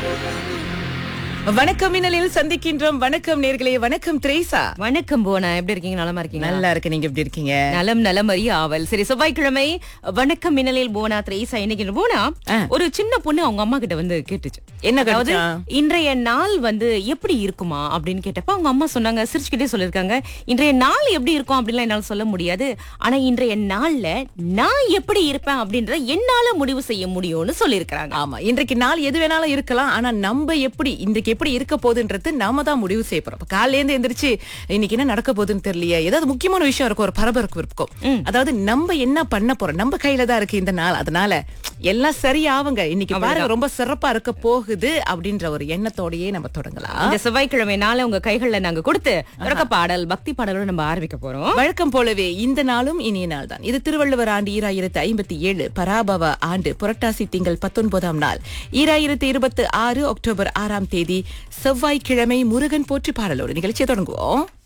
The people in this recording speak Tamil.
வணக்கம் மின்னலில் சந்திக்கின்றோம் வணக்கம் நேர்களே வணக்கம் திரேசா வணக்கம் போனா எப்படி இருக்கீங்க நலமா இருக்கீங்க நல்லா இருக்கு நீங்க எப்படி இருக்கீங்க நலம் நலம் அறிய ஆவல் சரி செவ்வாய்க்கிழமை வணக்கம் மின்னலில் போனா திரேசா இன்னைக்கு போனா ஆ. ஒரு சின்ன பொண்ணு அவங்க அம்மா கிட்ட வந்து கேட்டுச்சு என்ன அதாவது கேட்டுச்சா? இன்றைய நாள் வந்து எப்படி இருக்குமா அப்படின்னு கேட்டப்ப அவங்க அம்மா சொன்னாங்க சிரிச்சுக்கிட்டே சொல்லிருக்காங்க இன்றைய நாள் எப்படி இருக்கும் அப்படின்லாம் என்னால சொல்ல முடியாது ஆனா இன்றைய நாள்ல நான் எப்படி இருப்பேன் அப்படின்றத என்னால முடிவு செய்ய முடியும்னு சொல்லியிருக்காங்க ஆமா இன்றைக்கு நாள் எது வேணாலும் இருக்கலாம் ஆனா நம்ம எப்படி இன்றைக்கு எப்படி இருக்க போகுதுன்றது நாம தான் முடிவு செய்ய போறோம் இப்ப காலையில இருந்து எந்திரிச்சு இன்னைக்கு என்ன நடக்க போகுதுன்னு தெரியலையே ஏதாவது முக்கியமான விஷயம் இருக்கும் ஒரு பரபரப்பு இருக்கும் அதாவது நம்ம என்ன பண்ண போறோம் நம்ம கையில தான் இருக்கு இந்த நாள் அதனால எல்லாம் சரியாவுங்க இன்னைக்கு பாருங்க ரொம்ப சிறப்பா இருக்க போகுது அப்படின்ற ஒரு எண்ணத்தோடயே நம்ம தொடங்கலாம் இந்த செவ்வாய்க்கிழமை நாளை உங்க கைகள்ல நாங்க கொடுத்து தொடக்க பாடல் பக்தி பாடலோட நம்ம ஆரம்பிக்க போறோம் வழக்கம் போலவே இந்த நாளும் இனிய நாள் தான் இது திருவள்ளுவர் ஆண்டு ஈராயிரத்து ஐம்பத்தி ஏழு பராபவ ஆண்டு புரட்டாசி திங்கள் பத்தொன்பதாம் நாள் ஈராயிரத்து இருபத்தி ஆறு அக்டோபர் ஆறாம் தேதி செவ்வாய்க்கிழமை முருகன் போற்றி பாடலோடு நிகழ்ச்சியை தொடங்குவோம்